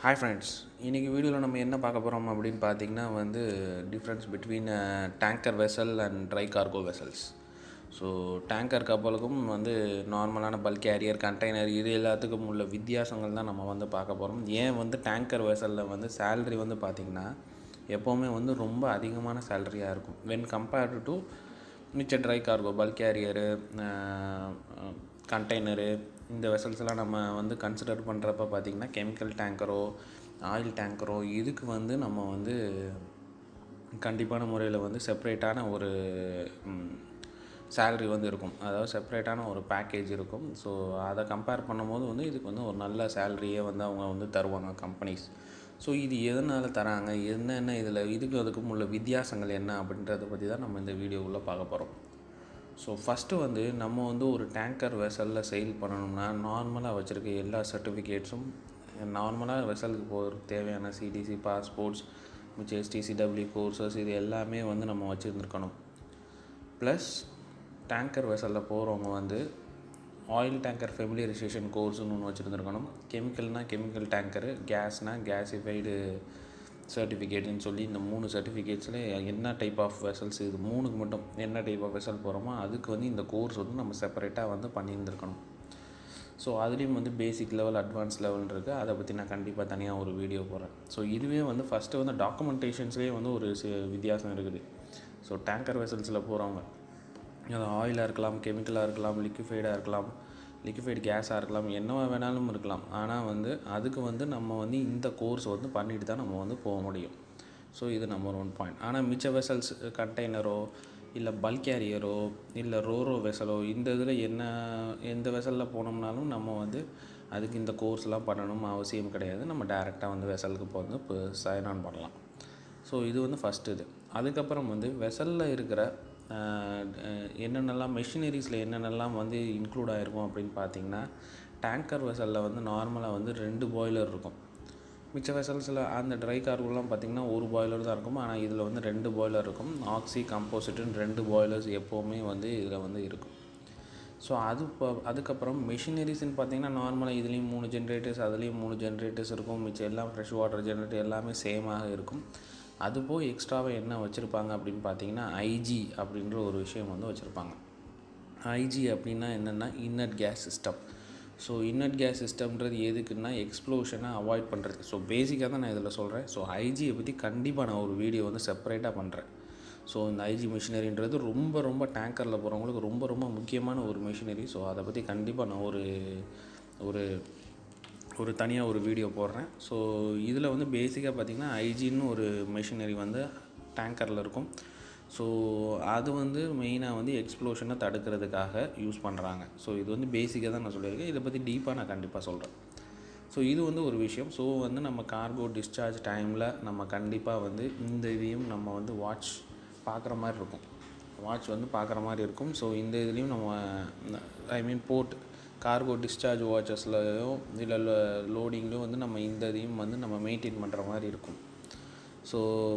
hi friends இன்றைக்கி வீடியோவில் நம்ம என்ன பார்க்க போகிறோம் அப்படின்னு பார்த்தீங்கன்னா வந்து difference between tanker vessel and dry cargo vessels so tanker கப்பலுக்கும் வந்து நார்மலான பல்க் கேரியர் கண்டெய்னர் இது எல்லாத்துக்கும் உள்ள வித்தியாசங்கள் தான் நம்ம வந்து பார்க்க போகிறோம் ஏன் வந்து டேங்கர் வெசலில் வந்து சேல்ரி வந்து பார்த்திங்கன்னா எப்போவுமே வந்து ரொம்ப அதிகமான சேலரியாக இருக்கும் வென் கம்பேர்டு டு மிச்ச dry cargo bulk carrier container இந்த வெசல்ஸ்லாம் நம்ம வந்து கன்சிடர் பண்ணுறப்ப பார்த்திங்கன்னா கெமிக்கல் டேங்கரோ ஆயில் டேங்கரோ இதுக்கு வந்து நம்ம வந்து கண்டிப்பான முறையில் வந்து செப்ரேட்டான ஒரு சேல்ரி வந்து இருக்கும் அதாவது செப்ரேட்டான ஒரு பேக்கேஜ் இருக்கும் ஸோ அதை கம்பேர் பண்ணும்போது வந்து இதுக்கு வந்து ஒரு நல்ல சேலரியே வந்து அவங்க வந்து தருவாங்க கம்பெனிஸ் ஸோ இது எதனால் தராங்க என்னென்ன இதில் இதுக்கு அதுக்கும் உள்ள வித்தியாசங்கள் என்ன அப்படின்றத பற்றி தான் நம்ம இந்த வீடியோக்குள்ளே பார்க்க போகிறோம் ஸோ ஃபஸ்ட்டு வந்து நம்ம வந்து ஒரு டேங்கர் வெசலில் செயில் பண்ணணும்னா நார்மலாக வச்சுருக்க எல்லா சர்டிஃபிகேட்ஸும் நார்மலாக வெசலுக்கு போகிறதுக்கு தேவையான சிடிசி பாஸ்போர்ட்ஸ் மிச்ச எஸ்டிசிடபிள்யூ கோர்சஸ் இது எல்லாமே வந்து நம்ம வச்சுருந்துருக்கணும் ப்ளஸ் டேங்கர் வெசலில் போகிறவங்க வந்து ஆயில் டேங்கர் ஃபெமிலியரைசேஷன் கோர்ஸ்னு ஒன்று வச்சுருந்துருக்கணும் கெமிக்கல்னால் கெமிக்கல் டேங்கரு கேஸ்னால் கேஸிஃபைடு சர்டிஃபிகேட்னு சொல்லி இந்த மூணு சர்டிஃபிகேட்ஸில் என்ன டைப் ஆஃப் வெசல்ஸ் இது மூணுக்கு மட்டும் என்ன டைப் ஆஃப் வெசல் போகிறோமோ அதுக்கு வந்து இந்த கோர்ஸ் வந்து நம்ம செப்பரேட்டாக வந்து பண்ணியிருந்துருக்கணும் ஸோ அதுலேயும் வந்து பேசிக் லெவல் அட்வான்ஸ் லெவல் இருக்குது அதை பற்றி நான் கண்டிப்பாக தனியாக ஒரு வீடியோ போடுறேன் ஸோ இதுவே வந்து ஃபஸ்ட்டு வந்து டாக்குமெண்டேஷன்ஸ்லேயே வந்து ஒரு வித்தியாசம் இருக்குது ஸோ டேங்கர் வெசல்ஸில் போகிறவங்க அது ஆயிலாக இருக்கலாம் கெமிக்கலாக இருக்கலாம் லிக்விஃபைடாக இருக்கலாம் லிக்விஃபைடு கேஸாக இருக்கலாம் என்னவா வேணாலும் இருக்கலாம் ஆனால் வந்து அதுக்கு வந்து நம்ம வந்து இந்த கோர்ஸ் வந்து பண்ணிட்டு தான் நம்ம வந்து போக முடியும் ஸோ இது நம்பர் ஒன் பாயிண்ட் ஆனால் மிச்ச வெசல்ஸ் கண்டெய்னரோ இல்லை பல்க் கேரியரோ இல்லை ரோரோ வெசலோ இந்த இதில் என்ன எந்த வெசலில் போனோம்னாலும் நம்ம வந்து அதுக்கு இந்த கோர்ஸ்லாம் பண்ணணும் அவசியம் கிடையாது நம்ம டேரெக்டாக வந்து வெசலுக்கு இப்போ வந்து இப்போ சைன் ஆன் பண்ணலாம் ஸோ இது வந்து ஃபஸ்ட்டு இது அதுக்கப்புறம் வந்து வெசலில் இருக்கிற என்னென்னலாம் மெஷினரிஸில் என்னென்னலாம் வந்து இன்க்ளூட் ஆகிருக்கும் அப்படின்னு பார்த்தீங்கன்னா டேங்கர் வெசலில் வந்து நார்மலாக வந்து ரெண்டு பாய்லர் இருக்கும் மிச்ச வெசல்ஸில் அந்த ட்ரை கார்கோலாம் பார்த்திங்கன்னா ஒரு பாய்லர் தான் இருக்கும் ஆனால் இதில் வந்து ரெண்டு பாய்லர் இருக்கும் ஆக்சி கம்போசிட்டுன்னு ரெண்டு பாய்லர்ஸ் எப்போவுமே வந்து இதில் வந்து இருக்கும் ஸோ அது இப்போ அதுக்கப்புறம் மெஷினரிஸ்ன்னு பார்த்தீங்கன்னா நார்மலாக இதுலேயும் மூணு ஜென்ரேட்டர்ஸ் அதுலேயும் மூணு ஜென்ரேட்டர்ஸ் இருக்கும் மிச்சம் எல்லாம் ஃப்ரெஷ் வாட்டர் ஜென்ரேட்டர் எல்லாமே சேமாக இருக்கும் அது போய் எக்ஸ்ட்ராவாக என்ன வச்சுருப்பாங்க அப்படின்னு பார்த்தீங்கன்னா ஐஜி அப்படின்ற ஒரு விஷயம் வந்து வச்சுருப்பாங்க ஐஜி அப்படின்னா என்னென்னா inert gas system so inert gas சிஸ்டம்ன்றது எதுக்குன்னா எக்ஸ்ப்ளோஷனை அவாய்ட் பண்ணுறது ஸோ பேசிக்காக தான் நான் இதில் சொல்கிறேன் ஸோ ஐஜியை பற்றி கண்டிப்பாக நான் ஒரு வீடியோ வந்து செப்பரேட்டாக பண்ணுறேன் ஸோ இந்த ஐஜி மிஷினரின்றது ரொம்ப ரொம்ப டேங்கரில் போகிறவங்களுக்கு ரொம்ப ரொம்ப முக்கியமான ஒரு மிஷினரி ஸோ அதை பற்றி கண்டிப்பாக நான் ஒரு ஒரு ஒரு தனியாக ஒரு வீடியோ போடுறேன் ஸோ இதில் வந்து பேசிக்காக பார்த்திங்கன்னா ஐஜின்னு ஒரு மிஷினரி வந்து டேங்கரில் இருக்கும் ஸோ அது வந்து மெயினாக வந்து எக்ஸ்ப்ளோஷனை தடுக்கிறதுக்காக யூஸ் பண்ணுறாங்க ஸோ இது வந்து பேசிக்காக தான் நான் சொல்லியிருக்கேன் இதை பற்றி டீப்பாக நான் கண்டிப்பாக சொல்கிறேன் ஸோ இது வந்து ஒரு விஷயம் ஸோ வந்து நம்ம கார்கோ டிஸ்சார்ஜ் டைமில் நம்ம கண்டிப்பாக வந்து இந்த இதையும் நம்ம வந்து வாட்ச் பார்க்குற மாதிரி இருக்கும் வாட்ச் வந்து பார்க்குற மாதிரி இருக்கும் ஸோ இந்த இதுலேயும் நம்ம I mean port cargo discharge வாட்சஸ்லையோ இல்லை லோடிங்லையோ வந்து நம்ம இந்த இதையும் வந்து நம்ம மெயின்டைன் பண்ணுற மாதிரி இருக்கும் ஸோ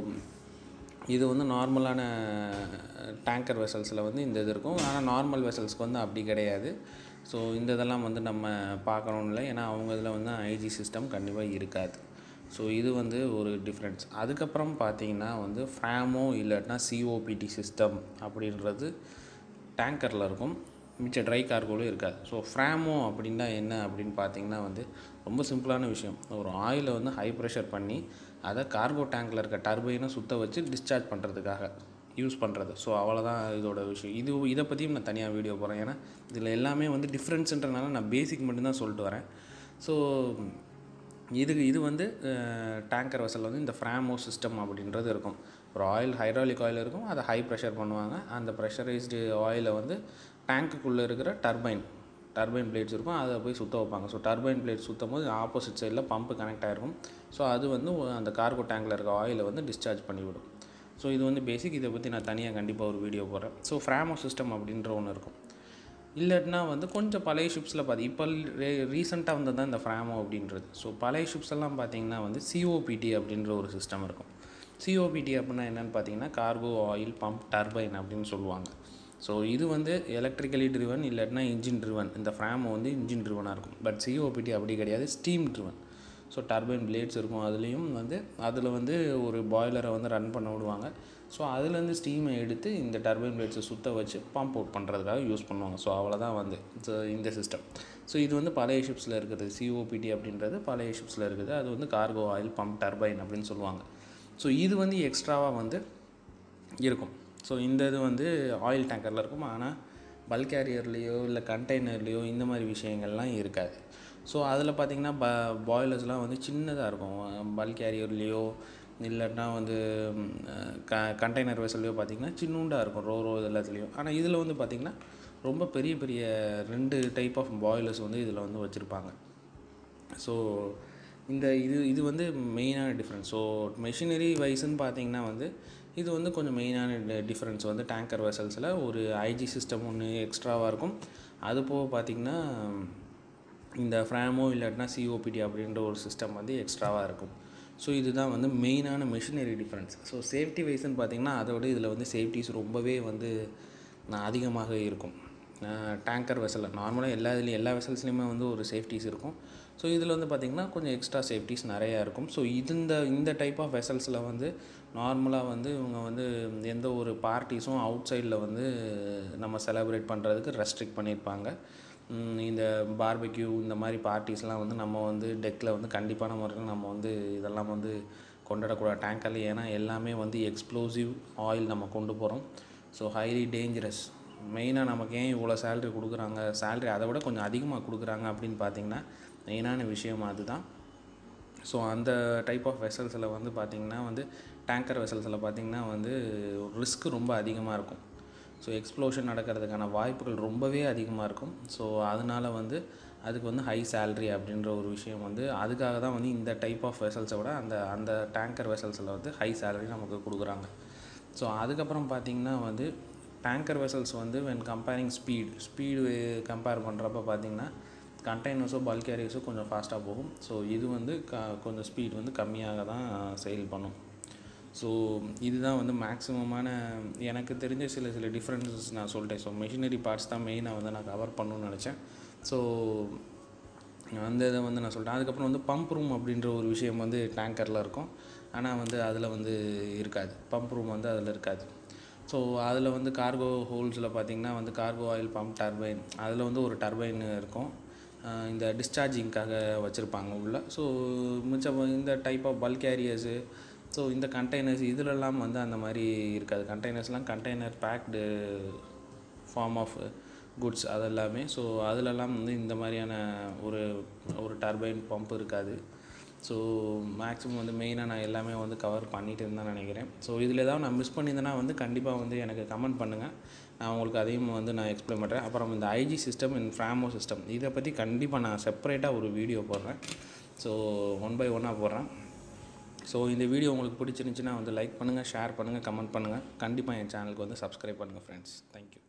இது வந்து நார்மலான டேங்கர் வெசல்ஸில் வந்து இந்த இது இருக்கும் ஆனால் நார்மல் வெசல்ஸ்க்கு வந்து அப்படி கிடையாது ஸோ இந்த இதெல்லாம் வந்து நம்ம பார்க்கணும் இல்லை ஏன்னா அவங்க இதில் வந்து ஐஜி சிஸ்டம் கண்டிப்பாக இருக்காது ஸோ இது வந்து ஒரு டிஃப்ரென்ஸ் அதுக்கப்புறம் பார்த்தீங்கன்னா வந்து ஃப்ராமோ இல்லாட்டினா சிஓபிடி சிஸ்டம் அப்படின்றது டேங்கரில் இருக்கும் மிச்ச ட்ரை கார்கோலும் இருக்காது ஸோ ஃப்ராமோ அப்படின்னா என்ன அப்படின்னு பார்த்தீங்கன்னா வந்து ரொம்ப சிம்பிளான விஷயம் ஒரு ஆயிலை வந்து ஹை ப்ரெஷர் பண்ணி அதை கார்கோ டேங்கில் இருக்க டர்பைனை சுற்ற வச்சு டிஸ்சார்ஜ் பண்ணுறதுக்காக யூஸ் பண்ணுறது ஸோ அவ்வளோதான் இதோட விஷயம் இது இதை பற்றியும் நான் தனியாக வீடியோ போகிறேன் ஏன்னா இதில் எல்லாமே வந்து டிஃப்ரென்ஸுன்றனால நான் பேசிக் மட்டும்தான் சொல்லிட்டு வரேன் ஸோ இதுக்கு இது வந்து டேங்கர் வெசல் வந்து இந்த ஃப்ராமோ சிஸ்டம் அப்படின்றது இருக்கும் ஒரு ஆயில் ஹைட்ராலிக் ஆயில் இருக்கும் அதை ஹை ப்ரெஷர் பண்ணுவாங்க அந்த ப்ரெஷரைஸ்டு ஆயிலை வந்து டேங்க்குள்ளே இருக்கிற டர்பைன் டர்பைன் பிளேட்ஸ் இருக்கும் அதை போய் சுற்ற வைப்பாங்க ஸோ டர்பைன் பிளேட் சுற்றும் போது ஆப்போசிட் சைடில் பம்பு கனெக்ட் ஆகிருக்கும் ஸோ அது வந்து அந்த கார்கோ டேங்கில் இருக்க ஆயிலை வந்து டிஸ்சார்ஜ் பண்ணிவிடும் ஸோ இது வந்து பேசிக் இதை பற்றி நான் தனியாக கண்டிப்பாக ஒரு வீடியோ போடுறேன் ஸோ ஃப்ராமோ சிஸ்டம் அப்படின்ற ஒன்று இருக்கும் இல்லாட்டினா வந்து கொஞ்சம் பழைய ஷிப்ஸில் பார்த்து இப்போ ரே ரீசெண்டாக வந்தது தான் இந்த ஃப்ராமோ அப்படின்றது ஸோ பழைய ஷிப்ஸ் எல்லாம் பார்த்தீங்கன்னா வந்து சிஓபிடி அப்படின்ற ஒரு சிஸ்டம் இருக்கும் சிஓபிடி அப்படின்னா என்னென்னு பார்த்தீங்கன்னா கார்கோ ஆயில் பம்ப் டர்பைன் அப்படின்னு சொல்லுவாங்க ஸோ இது வந்து எலக்ட்ரிக்கலி ட்ரிவன் இல்லாட்டினா இன்ஜின் ட்ரிவன் இந்த ஃப்ராம் வந்து இன்ஜின் ட்ரிவனாக இருக்கும் பட் சிஓபிடி அப்படி கிடையாது steam driven so turbine blades இருக்கும் அதுலேயும் வந்து அதில் வந்து ஒரு பாய்லரை வந்து ரன் பண்ண விடுவாங்க ஸோ அதுலேருந்து ஸ்டீமை எடுத்து இந்த டர்பைன் பிளேட்ஸை சுத்த வச்சு பம்ப் அவுட் பண்ணுறதுக்காக யூஸ் பண்ணுவாங்க ஸோ அவ்வளோதான் வந்து ஸோ இந்த சிஸ்டம் ஸோ இது வந்து பழைய ஷிப்ஸில் இருக்குது சிஓபிடி அப்படின்றது பழைய ஷிப்ஸில் இருக்குது அது வந்து கார்கோ ஆயில் பம்ப் டர்பைன் அப்படின்னு சொல்லுவாங்க ஸோ இது வந்து எக்ஸ்ட்ராவாக வந்து இருக்கும் ஸோ இந்த இது வந்து ஆயில் டேங்கரில் இருக்கும் ஆனால் பல்க் கேரியர்லேயோ இல்லை கண்டெய்னர்லேயோ இந்த மாதிரி விஷயங்கள்லாம் இருக்காது ஸோ அதில் பார்த்திங்கன்னா ப பாய்லர்ஸ்லாம் வந்து சின்னதாக இருக்கும் பல்க் கேரியர்லேயோ இல்லைன்னா வந்து க கண்டெய்னர் வெசல்லையோ பார்த்திங்கன்னா சின்னூண்டாக இருக்கும் ரோ ரோ எல்லாத்துலேயும் ஆனால் இதில் வந்து பார்த்திங்கன்னா ரொம்ப பெரிய பெரிய ரெண்டு டைப் ஆஃப் பாய்லர்ஸ் வந்து இதில் வந்து வச்சுருப்பாங்க ஸோ இந்த இது இது வந்து மெயினான டிஃப்ரென்ஸ் ஸோ மெஷினரி வைஸ்ன்னு பார்த்தீங்கன்னா வந்து இது வந்து கொஞ்சம் மெயினான டிஃப்ரென்ஸ் வந்து டேங்கர் வெசல்ஸில் ஒரு ஐஜி சிஸ்டம் ஒன்று எக்ஸ்ட்ராவாக இருக்கும் அது போக பார்த்திங்கன்னா இந்த ஃப்ராமோ இல்லாட்டினா சிஓபிடி அப்படின்ற ஒரு சிஸ்டம் வந்து எக்ஸ்ட்ராவாக இருக்கும் ஸோ இதுதான் வந்து மெயினான மெஷினரி டிஃப்ரென்ஸ் ஸோ சேஃப்டி வைஸ்ன்னு பார்த்தீங்கன்னா அதை விட இதில் வந்து சேஃப்டிஸ் ரொம்பவே வந்து அதிகமாக இருக்கும் டேங்கர் வெசலில் நார்மலாக எல்லா இதுலேயும் எல்லா வெசல்ஸ்லேயுமே வந்து ஒரு சேஃப்டிஸ் இருக்கும் ஸோ இதில் வந்து பார்த்திங்கன்னா கொஞ்சம் எக்ஸ்ட்ரா சேஃப்டிஸ் நிறையா இருக்கும் ஸோ இந்த இந்த டைப் ஆஃப் வெசல்ஸில் வந்து நார்மலாக வந்து இவங்க வந்து எந்த ஒரு பார்ட்டிஸும் அவுட் சைடில் வந்து நம்ம செலப்ரேட் பண்ணுறதுக்கு ரெஸ்ட்ரிக்ட் பண்ணியிருப்பாங்க இந்த பார்பெக்யூ இந்த மாதிரி பார்ட்டிஸ்லாம் வந்து நம்ம வந்து டெக்கில் வந்து கண்டிப்பான முறையில் நம்ம வந்து இதெல்லாம் வந்து கொண்டாடக்கூடாது டேங்கரில் ஏன்னா எல்லாமே வந்து எக்ஸ்ப்ளோசிவ் ஆயில் நம்ம கொண்டு போகிறோம் ஸோ ஹைலி டேஞ்சரஸ் மெயினாக நமக்கு ஏன் இவ்வளோ சேல்ரி கொடுக்குறாங்க சேல்ரி அதை விட கொஞ்சம் அதிகமாக கொடுக்குறாங்க அப்படின்னு பார்த்தீங்கன்னா மெயினான விஷயம் அதுதான் ஸோ அந்த டைப் ஆஃப் வெசல்ஸில் வந்து பார்த்திங்கன்னா வந்து டேங்கர் வெசல்ஸில் பார்த்திங்கன்னா வந்து ரிஸ்க் ரொம்ப அதிகமாக இருக்கும் ஸோ எக்ஸ்ப்ளோஷன் நடக்கிறதுக்கான வாய்ப்புகள் ரொம்பவே அதிகமாக இருக்கும் ஸோ அதனால் வந்து அதுக்கு வந்து ஹை சேல்ரி அப்படின்ற ஒரு விஷயம் வந்து அதுக்காக தான் வந்து இந்த டைப் ஆஃப் வெசல்ஸை விட அந்த அந்த டேங்கர் வெசல்ஸில் வந்து ஹை சேலரி நமக்கு கொடுக்குறாங்க ஸோ அதுக்கப்புறம் பார்த்திங்கன்னா வந்து டேங்கர் வெசல்ஸ் வந்து when comparing speed speed compare பண்ணுறப்ப பார்த்திங்கன்னா கண்டெய்னர்ஸோ பல்க் கேரியர்ஸோ கொஞ்சம் ஃபாஸ்ட்டாக போகும் ஸோ இது வந்து க கொஞ்சம் ஸ்பீட் வந்து கம்மியாக தான் செயல் பண்ணும் ஸோ இதுதான் வந்து மேக்ஸிமமான எனக்கு தெரிஞ்ச சில சில டிஃப்ரென்சஸ் நான் சொல்லிட்டேன் ஸோ மெஷினரி பார்ட்ஸ் தான் மெயினாக வந்து நான் கவர் பண்ணணும்னு நினச்சேன் ஸோ அந்த இதை வந்து நான் சொல்லிட்டேன் அதுக்கப்புறம் வந்து பம்ப் ரூம் அப்படின்ற ஒரு விஷயம் வந்து டேங்கரில் இருக்கும் ஆனால் வந்து அதில் வந்து இருக்காது பம்ப் ரூம் வந்து அதில் இருக்காது ஸோ அதில் வந்து கார்கோ ஹோல்ஸில் பார்த்திங்கன்னா வந்து கார்கோ ஆயில் பம்ப் டர்பைன் அதில் வந்து ஒரு டர்பைன் இருக்கும் இந்த டிஸ்சார்ஜிங்க்காக வச்சுருப்பாங்க உள்ள ஸோ மிச்சம் இந்த type of bulk carriers so இந்த கண்டெய்னர்ஸ் இதிலெல்லாம் வந்து அந்த மாதிரி இருக்காது கண்டெய்னர்ஸ்லாம் container packed form of goods அதெல்லாமே ஸோ அதிலெல்லாம் வந்து இந்த மாதிரியான ஒரு ஒரு டர்பைன் பம்ப் இருக்காது ஸோ மேக்ஸிமம் வந்து மெயினாக நான் எல்லாமே வந்து கவர் பண்ணிட்டு இருந்தேன் நினைக்கிறேன் ஸோ இதில் ஏதாவது நான் மிஸ் பண்ணியிருந்தேன்னா வந்து கண்டிப்பாக வந்து எனக்கு கமெண்ட் பண்ணுங்கள் நான் உங்களுக்கு அதையும் வந்து நான் எக்ஸ்பிளைன் பண்ணுறேன் அப்புறம் இந்த IG system and Framo system இதை பற்றி கண்டிப்பாக நான் செப்பரேட்டாக ஒரு வீடியோ போடுறேன் ஸோ ஒன் பை ஒன்னாக போடுறேன் ஸோ இந்த வீடியோ உங்களுக்கு பிடிச்சிருந்துச்சின்னா வந்து லைக் பண்ணுங்கள் ஷேர் பண்ணுங்கள் கமெண்ட் பண்ணுங்கள் கண்டிப்பாக என் சேனலுக்கு வந்து சப்ஸ்கிரைப் பண்ணுங்கள் ஃப்ரெண்ட்ஸ் தேங்க்யூ